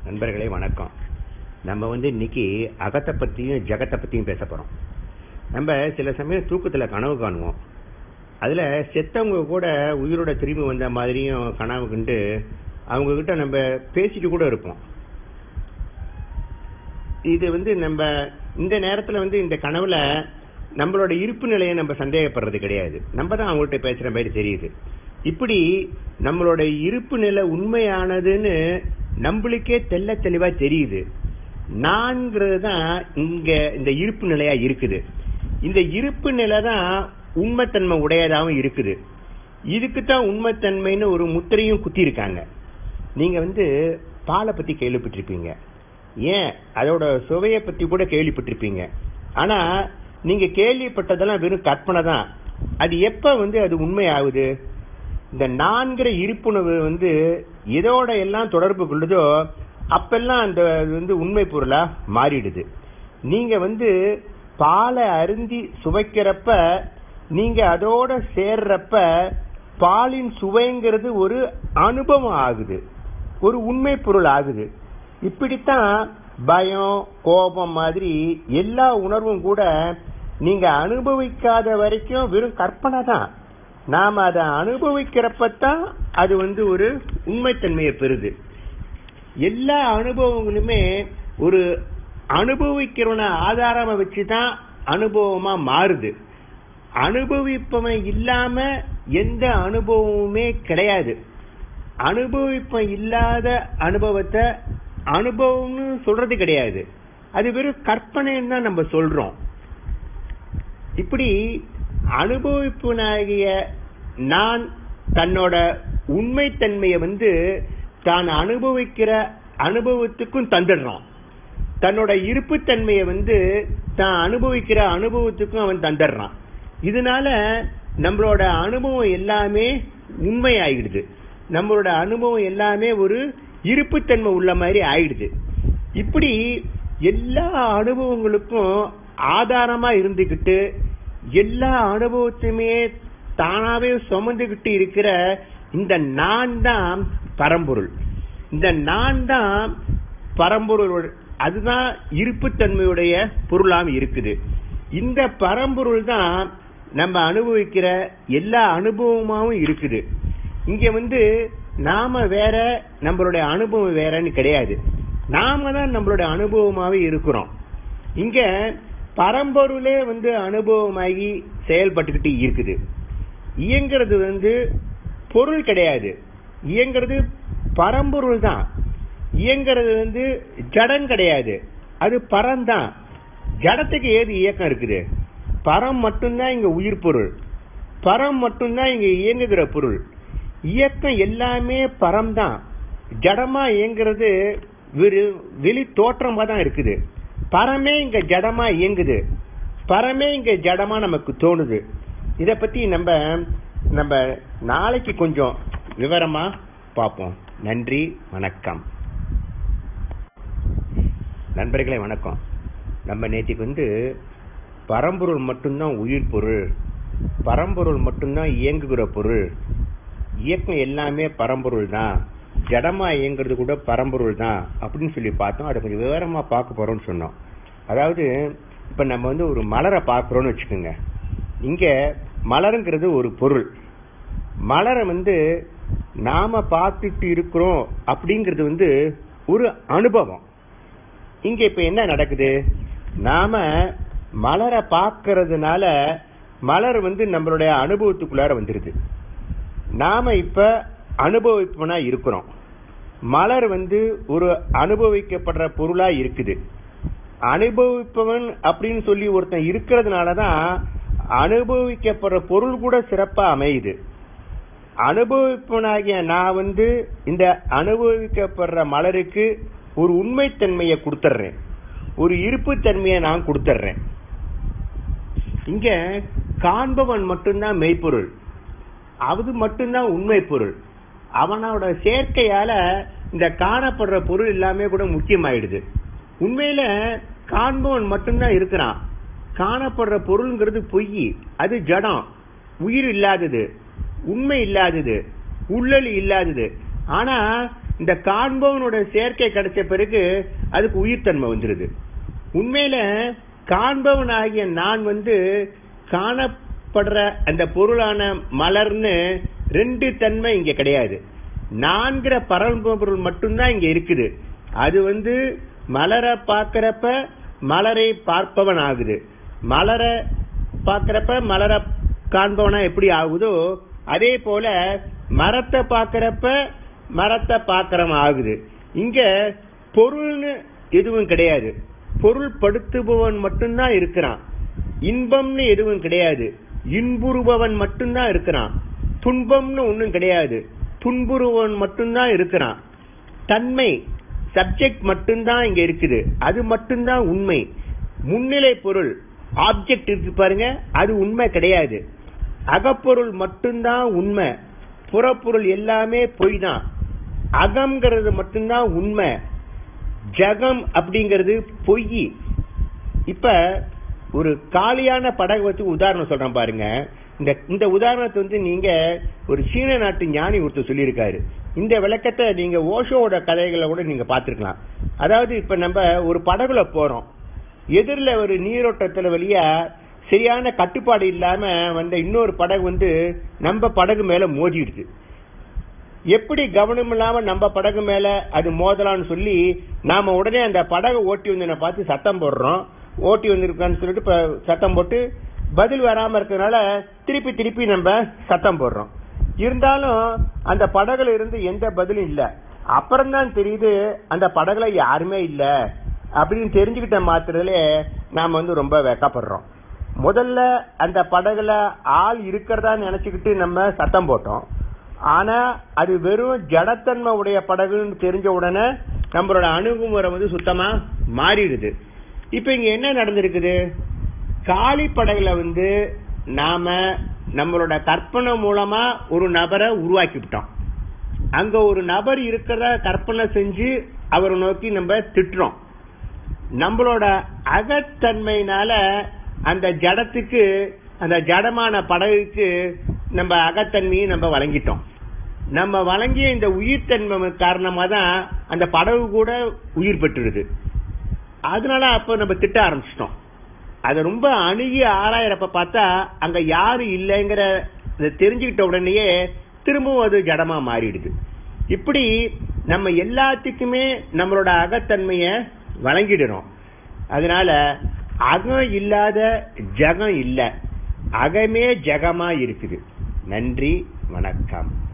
நண்பர்களே வணக்கம் நம்ம வந்து இன்னைக்கு அகத்தை பத்தியும் ஜகத்தை பத்தியும் பேச போறோம் நம்ம சில சமயம் தூக்கத்துல கனவு காணுவோம் அதுல செத்தவங்க கூட உயிரோட திரும்பி வந்த மாதிரியும் கனவு கண்டு அவங்க கிட்ட நம்ம பேசிட்டு கூட இருப்போம் இது வந்து நம்ம இந்த நேரத்துல வந்து இந்த கனவுல நம்மளோட இருப்பு நிலையை நம்ம சந்தேகப்படுறது கிடையாது நம்ம தான் அவங்கள்ட்ட பேசுற மாதிரி தெரியுது இப்படி நம்மளோட இருப்பு நிலை உண்மையானதுன்னு நம்மளுக்கே தெள்ள தெளிவா தெரியுது நான்கிறது தான் இங்க இந்த இருப்பு நிலையா இருக்குது இந்த இருப்பு நிலை தான் உண்மைத்தன்மை உடையதாகவும் இருக்குது இதுக்கு தான் உண்மைத்தன்மைன்னு ஒரு முத்திரையும் குத்தி இருக்காங்க நீங்க வந்து பாலை பத்தி கேள்விப்பட்டிருப்பீங்க ஏன் அதோட சுவையை பத்தி கூட கேள்விப்பட்டிருப்பீங்க ஆனா நீங்க கேள்விப்பட்டதெல்லாம் வெறும் கற்பனை தான் அது எப்ப வந்து அது உண்மை ஆகுது இந்த நான்கிற இருப்புணர்வு வந்து எதோட எல்லாம் தொடர்பு கொள்ளுதோ அப்பெல்லாம் அந்த அது வந்து உண்மை பொருளா மாறிடுது நீங்க வந்து பாலை அருந்தி சுவைக்கிறப்ப நீங்க அதோட சேர்றப்ப பாலின் சுவைங்கிறது ஒரு அனுபவம் ஆகுது ஒரு உண்மை பொருள் ஆகுது இப்படித்தான் பயம் கோபம் மாதிரி எல்லா உணர்வும் கூட நீங்க அனுபவிக்காத வரைக்கும் வெறும் கற்பனை தான் நாம அதை அனுபவிக்கிறப்பதான் அது வந்து ஒரு உண்மைத்தன்மையை பெறுது எல்லா அனுபவங்களுமே ஒரு அனுபவிக்கிறவனை ஆதாரமா வச்சுதான் அனுபவமா மாறுது அனுபவிப்பவன் இல்லாம எந்த அனுபவமுமே கிடையாது அனுபவிப்பன் இல்லாத அனுபவத்தை அனுபவம்னு சொல்றது கிடையாது அது வெறும் கற்பனைன்னு தான் நம்ம சொல்றோம் இப்படி அனுபவிப்பனாகிய நான் தன்னோட உண்மைத்தன்மையை வந்து தான் அனுபவிக்கிற அனுபவத்துக்கும் தந்துடுறான் தன்னோட இருப்புத்தன்மையை வந்து தான் அனுபவிக்கிற அனுபவத்துக்கும் அவன் தந்துடுறான் இதனால நம்மளோட அனுபவம் எல்லாமே உண்மை ஆயிடுது நம்மளோட அனுபவம் எல்லாமே ஒரு இருப்புத்தன்மை உள்ள மாதிரி ஆயிடுது இப்படி எல்லா அனுபவங்களுக்கும் ஆதாரமா இருந்துகிட்டு எல்லா அனுபவத்தையுமே தானாவே சுமந்துகிட்டு இருக்கிற இந்த நான் தான் பரம்பொருள் இந்த நான் தான் பரம்பொருள் அதுதான் இருப்புத்தன்மையுடைய பொருளாம் இருக்குது இந்த பரம்பொருள் தான் நம்ம அனுபவிக்கிற எல்லா அனுபவமாவும் இருக்குது இங்க வந்து நாம வேற நம்மளுடைய அனுபவம் வேறன்னு கிடையாது நாம தான் நம்மளுடைய அனுபவமாவே இருக்கிறோம் இங்க பரம்பொருளே வந்து அனுபவமாகி செயல்பட்டுக்கிட்டு இருக்குது இயங்கிறது வந்து பொருள் கிடையாது இயங்கிறது பரம்பொருள் தான் இயங்கிறது வந்து ஜடம் கிடையாது அது பரம் தான் ஜடத்துக்கு ஏது இயக்கம் இருக்குது பரம் மட்டும்தான் இங்க உயிர் பொருள் பரம் மட்டும்தான் இங்க இயங்குகிற பொருள் இயக்கம் எல்லாமே பரம் தான் ஜடமா இயங்குறது வெளி தோற்றமா தான் இருக்குது பரமே இங்க ஜடமா இயங்குது பரமே இங்க ஜடமா நமக்கு தோணுது இத பத்தி நம்ம நம்ம நாளைக்கு கொஞ்சம் விவரமா பார்ப்போம் நன்றி வணக்கம் நண்பர்களே வணக்கம் நம்ம நேற்றுக்கு வந்து பரம்பொருள் மட்டும்தான் உயிர் பொருள் பரம்பொருள் மட்டும்தான் இயங்குகிற பொருள் இயக்கம் எல்லாமே பரம்பொருள் தான் ஜடமா இயங்குறது கூட பரம்பொருள் தான் அப்படின்னு சொல்லி பார்த்தோம் அதை கொஞ்சம் விவரமா பார்க்க போறோம்னு சொன்னோம் அதாவது இப்ப நம்ம வந்து ஒரு மலரை பார்க்கிறோம்னு வச்சுக்கோங்க இங்க மலருங்கிறது ஒரு பொருள் மலரை வந்து நாம பார்த்துட்டு இருக்கிறோம் அப்படிங்கிறது வந்து ஒரு அனுபவம் இங்க இப்ப என்ன நடக்குது நாம மலரை பார்க்கறதுனால மலர் வந்து நம்மளுடைய அனுபவத்துக்குள்ளார வந்துருது நாம இப்ப அனுபவிப்பனா இருக்கிறோம் மலர் வந்து ஒரு அனுபவிக்கப்படுற பொருளா இருக்குது அனுபவிப்பவன் அப்படின்னு சொல்லி ஒருத்தன் இருக்கிறதுனாலதான் அனுபவிக்கப்படுற பொருள் கூட சிறப்பா அமையுது அனுபவிப்பனாகிய நான் வந்து இந்த அனுபவிக்கப்படுற மலருக்கு ஒரு உண்மைத்தன்மையை கொடுத்துட்றேன் ஒரு இருப்புத்தன்மையை நான் கொடுத்துட்றேன் இங்க காண்பவன் மட்டும்தான் மெய்ப்பொருள் அது மட்டும்தான் உண்மை பொருள் அவனோட சேர்க்கையால இந்த காணப்படுற பொருள் எல்லாமே கூட முக்கியமாயிடுது உண்மையில காண்பவன் மட்டும்தான் இருக்கிறான் காணப்படுற பொருள்ங்கிறது பொய் அது ஜடம் உயிர் இல்லாதது உண்மை இல்லாதது உள்ளலி இல்லாதது ஆனா இந்த காண்பவனோட சேர்க்கை கிடைச்ச பிறகு அதுக்கு உயிர்த்தன்மை வந்துருது உண்மையில காண்பவன் ஆகிய நான் வந்து காணப்படுற அந்த பொருளான மலர்னு ரெண்டு தன்மை இங்க கிடையாது நான்கிற பரம்பொருள் மட்டும்தான் இங்க இருக்குது அது வந்து மலரை பார்க்கறப்ப மலரை பார்ப்பவன் ஆகுது மலரை பார்க்கறப்ப மலரை காண்பவனா எப்படி ஆகுதோ அதே போல மரத்தை பார்க்கறப்ப மரத்தை பார்க்கறவன் ஆகுது இங்க பொருள்னு எதுவும் கிடையாது பொருள் படுத்துபவன் மட்டும்தான் இருக்கிறான் இன்பம்னு எதுவும் கிடையாது இன்புறுபவன் மட்டும்தான் இருக்கிறான் துன்பம்னு ஒண்ணும் கிடையாது துன்புறுபவன் மட்டும்தான் இருக்கிறான் தன்மை சப்ஜெக்ட் மட்டும்தான் இங்க இருக்குது அது மட்டும்தான் உண்மை முன்னிலை பொருள் ஆப்ஜெக்ட் இருக்கு பாருங்க அது உண்மை கிடையாது அகப்பொருள் மட்டும்தான் உண்மை புறப்பொருள் எல்லாமே பொய் தான் அகம்ங்கிறது மட்டும்தான் உண்மை ஜகம் அப்படிங்கிறது பொய் இப்ப ஒரு காலியான படகு வச்சு உதாரணம் சொல்றேன் பாருங்க இந்த இந்த உதாரணத்தை வந்து நீங்க ஒரு சீன நாட்டு ஞானி ஒருத்தர் சொல்லியிருக்காரு இந்த விளக்கத்தை நீங்க ஓஷோவோட கதைகளை கூட நீங்க பார்த்திருக்கலாம் அதாவது இப்ப நம்ம ஒரு படகுல போறோம் எதிரில் ஒரு நீரோட்டத்துல வழியா சரியான கட்டுப்பாடு இல்லாம வந்த இன்னொரு படகு வந்து நம்ம படகு மேல மோதிடுது எப்படி கவனம் இல்லாம நம்ம படகு மேல அது மோதலாம்னு சொல்லி நாம உடனே அந்த படகை ஓட்டி வந்தனை பார்த்து சத்தம் போடுறோம் ஓட்டி வந்திருக்கான்னு சொல்லிட்டு இப்ப சத்தம் போட்டு பதில் வராம இருக்கிறதுனால திருப்பி திருப்பி நம்ம சத்தம் போடுறோம் இருந்தாலும் அந்த படகுல இருந்து எந்த பதிலும் இல்ல அப்புறம்தான் தெரியுது அந்த படகுல யாருமே இல்ல அப்படின்னு தெரிஞ்சுக்கிட்ட மாத்திரத்துல நாம வந்து ரொம்ப வெக்கப்படுறோம் முதல்ல அந்த படகுல ஆள் இருக்கிறதா நினைச்சுக்கிட்டு நம்ம சத்தம் போட்டோம் ஆனா அது வெறும் ஜடத்தன்மை உடைய படகுன்னு தெரிஞ்ச உடனே நம்மளோட அணுகுமுறை வந்து சுத்தமா மாறிடுது இப்ப இங்க என்ன நடந்திருக்குது காலி படகுல வந்து நாம நம்மளோட கற்பனை மூலமா ஒரு நபரை உருவாக்கி விட்டோம் அங்க ஒரு நபர் இருக்கிறத கற்பனை செஞ்சு அவரை நோக்கி நம்ம திட்டுறோம் நம்மளோட அகத்தன்மையினால அந்த ஜடத்துக்கு அந்த ஜடமான படகுக்கு நம்ம அகத்தன்மையை நம்ம வழங்கிட்டோம் நம்ம வழங்கிய இந்த உயிர்த்தன்மை காரணமா தான் அந்த படகு கூட உயிர் பெற்றுருது அதனால அப்ப நம்ம திட்ட ஆரம்பிச்சிட்டோம் அதை ரொம்ப அணுகி ஆராயிரப்ப பார்த்தா அங்க யாரும் இல்லைங்கிற தெரிஞ்சுக்கிட்ட உடனேயே திரும்பவும் அது ஜடமா மாறிடுது இப்படி நம்ம எல்லாத்துக்குமே நம்மளோட அகத்தன்மைய வழங்கிடுறோம் அதனால அகம் இல்லாத ஜகம் இல்ல அகமே ஜகமா இருக்குது நன்றி வணக்கம்